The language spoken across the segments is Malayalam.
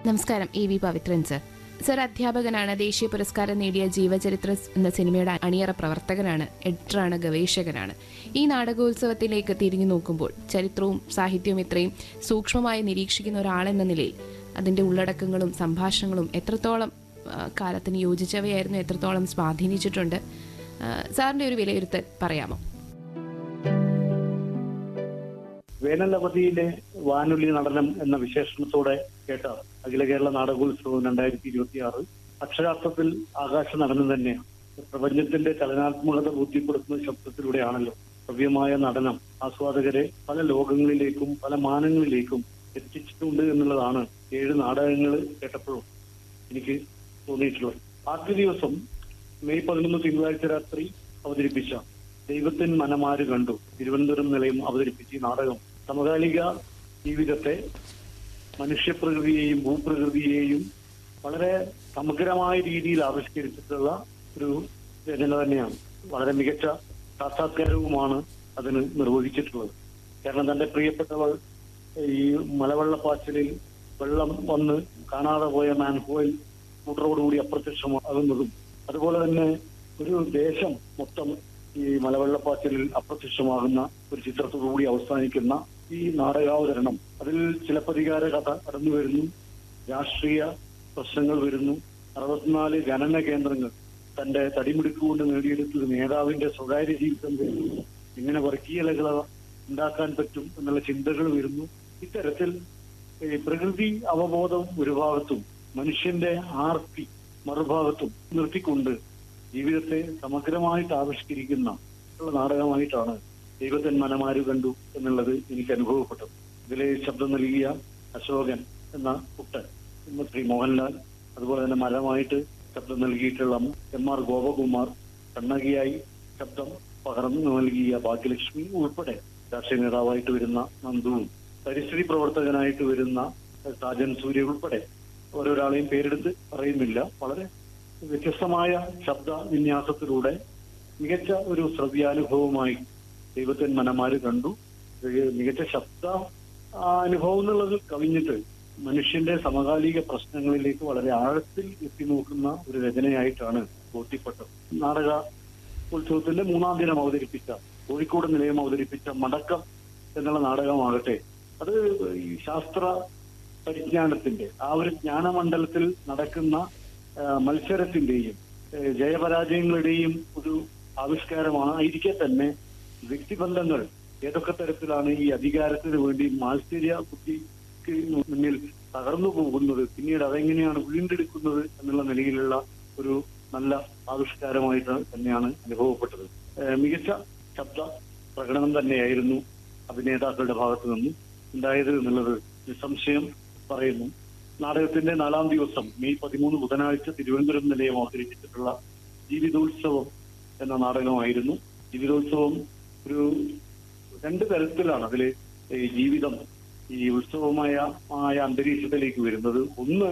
നമസ്കാരം A V Pavithran sir sir അധ്യാപകനാണ് ദേശീയ പുരസ്കാരം നേടിയ ജീവചരിത്ര എന്ന സിനിമയുടെ അണിയറ പ്രവർത്തകനാണ് എഡിറ്ററാണ് ഗവേഷകനാണ് ഈ നാടകോത്സവത്തിലേക്ക് തിരിഞ്ഞു നോക്കുമ്പോൾ ചരിത്രവും സാഹിത്യവും ഇത്രയും സൂക്ഷ്മമായി നിരീക്ഷിക്കുന്ന ഒരാളെന്ന നിലയിൽ അതിന്റെ ഉള്ളടക്കങ്ങളും സംഭാഷണങ്ങളും എത്രത്തോളം ആ, കാലത്തിന് യോജിച്ചവയായിരുന്നു എത്രത്തോളം സ്വാധീനിച്ചിട്ടുണ്ട് ആ, സാറിന്റെ ഒരു വിലയിരുത്തൽ പറയാമോ വേനലവധിയിലെ വാനൊലി നടനം എന്ന വിശേഷണത്തോടെ കേട്ട അഖില കേരള നാടകോത്സവം രണ്ടായിരത്തി ഇരുപത്തി ആറ് അക്ഷരാർത്ഥത്തിൽ ആകാശ നടനം തന്നെയാണ് പ്രപഞ്ചത്തിന്റെ ചലനാത്മകത ബോധ്യപ്പെടുത്തുന്ന ശബ്ദത്തിലൂടെയാണല്ലോ ഭവ്യമായ നടനം ആസ്വാദകരെ പല ലോകങ്ങളിലേക്കും പല മാനങ്ങളിലേക്കും എത്തിച്ചിട്ടുണ്ട് എന്നുള്ളതാണ് ഏഴ് നാടകങ്ങൾ കേട്ടപ്പോഴും എനിക്ക് തോന്നിയിട്ടുള്ളത് ആദ്യ ദിവസം മെയ് പതിനൊന്ന് തിങ്കളാഴ്ച രാത്രി അവതരിപ്പിച്ച ദൈവത്തിൻ മനമാര് കണ്ടു തിരുവനന്തപുരം നിലയം അവതരിപ്പിച്ച ഈ നാടകം സമകാലിക ജീവിതത്തെ മനുഷ്യപ്രകൃതിയെയും ഭൂപ്രകൃതിയെയും വളരെ സമഗ്രമായ രീതിയിൽ ആവിഷ്കരിച്ചിട്ടുള്ള ഒരു രചന തന്നെയാണ് വളരെ മികച്ച സാക്ഷാത്കാരവുമാണ് അതിന് നിർവഹിച്ചിട്ടുള്ളത് കാരണം തന്റെ പ്രിയപ്പെട്ടവൾ ഈ മലവെള്ളപ്പാച്ചിലിൽ വെള്ളം വന്ന് കാണാതെ പോയ മാൻഹോയിൽ കൂട്ടറോടുകൂടി അപ്രത്യക്ഷമാകുന്നതും അതുപോലെ തന്നെ ഒരു ദേശം മൊത്തം ഈ മലവെള്ളപ്പാച്ചിലിൽ അപ്രത്യക്ഷമാകുന്ന ഒരു ചിത്രത്തോടുകൂടി അവസാനിക്കുന്ന ഈ നാടകാവതരണം അതിൽ ചിലപ്പതികാര കഥ കടന്നു വരുന്നു രാഷ്ട്രീയ പ്രശ്നങ്ങൾ വരുന്നു അറുപത്തിനാല് ഖനന കേന്ദ്രങ്ങൾ തന്റെ തടിമിടുക്കുകൊണ്ട് നേടിയെടുത്തത് നേതാവിന്റെ സ്വകാര്യ ജീവിതം വരുന്നു ഇങ്ങനെ വർഗീയതകൾ ഉണ്ടാക്കാൻ പറ്റും എന്നുള്ള ചിന്തകൾ വരുന്നു ഇത്തരത്തിൽ ഈ പ്രകൃതി അവബോധം ഒരു ഭാഗത്തും മനുഷ്യന്റെ ആർത്തി മറുഭാഗത്തും നിർത്തിക്കൊണ്ട് ജീവിതത്തെ സമഗ്രമായിട്ട് ആവിഷ്കരിക്കുന്ന ഉള്ള നാടകമായിട്ടാണ് ദൈവത്തൻ മനമാര് കണ്ടു എന്നുള്ളത് എനിക്ക് അനുഭവപ്പെട്ടത് ഇതിലെ ശബ്ദം നൽകിയ അശോകൻ എന്ന കുട്ടൻ എന്ന ശ്രീ മോഹൻലാൽ അതുപോലെ തന്നെ മരമായിട്ട് ശബ്ദം നൽകിയിട്ടുള്ള എം ആർ ഗോപകുമാർ കണ്ണകിയായി ശബ്ദം പകർന്നു നൽകിയ ഭാഗ്യലക്ഷ്മി ഉൾപ്പെടെ രാഷ്ട്രീയ നേതാവായിട്ട് വരുന്ന നന്ദുവും പരിസ്ഥിതി പ്രവർത്തകനായിട്ട് വരുന്ന സാജൻ സൂര്യ ഉൾപ്പെടെ ഓരോരാളെയും പേരെടുത്ത് പറയുന്നില്ല വളരെ വ്യത്യസ്തമായ ശബ്ദ വിന്യാസത്തിലൂടെ മികച്ച ഒരു ശ്രവ്യാനുഭവമായി ദൈവത്തിൻ മനമാര് കണ്ടു ഇത് മികച്ച ശബ്ദ ആ, അനുഭവം എന്നുള്ളത് കവിഞ്ഞിട്ട് മനുഷ്യന്റെ സമകാലിക പ്രശ്നങ്ങളിലേക്ക് വളരെ ആഴത്തിൽ എത്തി നോക്കുന്ന ഒരു രചനയായിട്ടാണ് ബോധ്യപ്പെട്ടത് നാടക ഉത്സവത്തിന്റെ മൂന്നാം ദിനം അവതരിപ്പിച്ച കോഴിക്കോട് നിലയം അവതരിപ്പിച്ച മടക്കം എന്നുള്ള നാടകമാകട്ടെ അത് ഈ ശാസ്ത്ര പരിജ്ഞാനത്തിന്റെ ആ ഒരു ജ്ഞാനമണ്ഡലത്തിൽ നടക്കുന്ന ആ, മത്സരത്തിന്റെയും ഏ, ജയപരാജയങ്ങളുടെയും ഒരു ആവിഷ്കാരമാണ് ആയിരിക്കെ തന്നെ വ്യക്തിബന്ധങ്ങൾ ഏതൊക്കെ തരത്തിലാണ് ഈ അധികാരത്തിന് വേണ്ടി മാത്സര്യ ബുദ്ധിക്ക് മുന്നിൽ തകർന്നു പോകുന്നത് പിന്നീട് അതെങ്ങനെയാണ് വീണ്ടെടുക്കുന്നത് എന്നുള്ള നിലയിലുള്ള ഒരു നല്ല ആവിഷ്കാരമായിട്ട് തന്നെയാണ് അനുഭവപ്പെട്ടത് ഏ, മികച്ച ശബ്ദ പ്രകടനം തന്നെയായിരുന്നു അഭിനേതാക്കളുടെ ഭാഗത്തു നിന്നും ഉണ്ടായത് എന്നുള്ളത് നിസ്സംശയം പറയുന്നു നാടകത്തിന്റെ നാലാം ദിവസം മെയ് പതിമൂന്ന് ബുധനാഴ്ച തിരുവനന്തപുരം നിലയം അവതരിപ്പിച്ചിട്ടുള്ള ജീവിതോത്സവം എന്ന നാടകമായിരുന്നു ജീവിതോത്സവം ഒരു രണ്ട് തരത്തിലാണ് അതില് ഈ ജീവിതം ഈ ഉത്സവമായ ആയ അന്തരീക്ഷത്തിലേക്ക് വരുന്നത് ഒന്ന്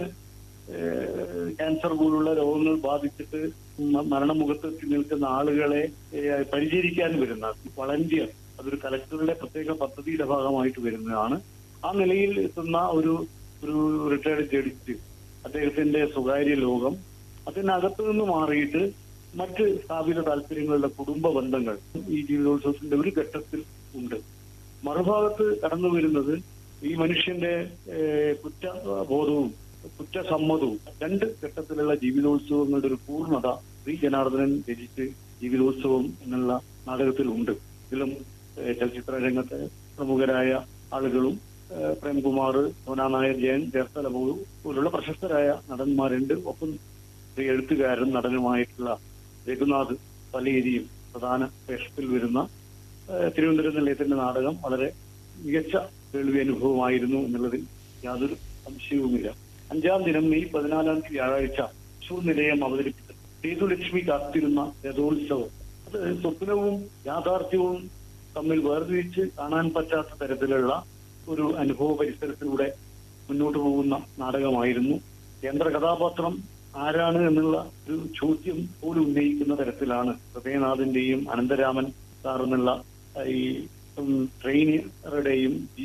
ഏഹ്, ക്യാൻസർ പോലുള്ള രോഗങ്ങൾ ബാധിച്ചിട്ട് മ- മരണമുഖത്ത് എത്തി നിൽക്കുന്ന ആളുകളെ ഏഹ്, പരിചരിക്കാൻ വരുന്ന വളണ്ടിയർ അതൊരു കലക്ടറുടെ പ്രത്യേക പദ്ധതിയുടെ ഭാഗമായിട്ട് വരുന്നതാണ് ആ നിലയിൽ എത്തുന്ന ഒരു ഒരു റിട്ടയർഡ് ജഡ്ജ് അദ്ദേഹത്തിന്റെ സ്വകാര്യ ലോകം അതിനകത്ത് നിന്ന് മാറിയിട്ട് മറ്റ് സ്ഥാപിത താല്പര്യങ്ങളുടെ കുടുംബ ബന്ധങ്ങൾ ഈ ജീവിതോത്സവത്തിന്റെ ഒരു ഘട്ടത്തിൽ ഉണ്ട് മറുഭാഗത്ത് കടന്നു വരുന്നത് ഈ മനുഷ്യന്റെ ഏഹ്, കുറ്റബോധവും കുറ്റസമ്മതവും രണ്ട് ഘട്ടത്തിലുള്ള ജീവിതോത്സവങ്ങളുടെ ഒരു പൂർണ്ണത ശ്രീ ജനാർദ്ദനൻ രചിച്ച് ജീവിതോത്സവം എന്നുള്ള നാടകത്തിലുണ്ട് ഇതിലും ഏഹ്, ചലച്ചിത്ര രംഗത്തെ പ്രമുഖരായ ആളുകളും ഏഹ്, പ്രേംകുമാർ സോനാ നായർ ജയൻ ചേർത്തല പോ- പോലുള്ള പ്രശസ്തരായ നടന്മാരുണ്ട് ഒപ്പം ശ്രീ എഴുത്തുകാരൻ നടനുമായിട്ടുള്ള രഘുനാഥ് പലേരിയും പ്രധാന വേഷത്തിൽ വരുന്ന ഏഹ്, തിരുവനന്തപുരം നിലയത്തിന്റെ നാടകം വളരെ മികച്ച കേൾവി അനുഭവമായിരുന്നു എന്നുള്ളതിൽ യാതൊരു സംശയവുമില്ല അഞ്ചാം ദിനം മെയ് പതിനാലാം തീയതി വ്യാഴാഴ്ച തൃശൂർ നിലയം അവതരിപ്പിച്ച സേതുലക്ഷ്മി കാത്തിരുന്ന രഥോത്സവം അത് സ്വപ്നവും യാഥാർത്ഥ്യവും തമ്മിൽ വേർതിരിച്ച് കാണാൻ പറ്റാത്ത തരത്തിലുള്ള ഒരു അനുഭവ പരിസരത്തിലൂടെ മുന്നോട്ട് പോകുന്ന നാടകമായിരുന്നു കേന്ദ്ര കഥാപാത്രം ആരാണ് എന്നുള്ള ഒരു ചോദ്യം പോലും ഉന്നയിക്കുന്ന തരത്തിലാണ് ഹൃദയനാഥിന്റെയും അനന്തരാമൻ സാർ എന്നുള്ള ഈ ഉം, ട്രെയിനറുടെയും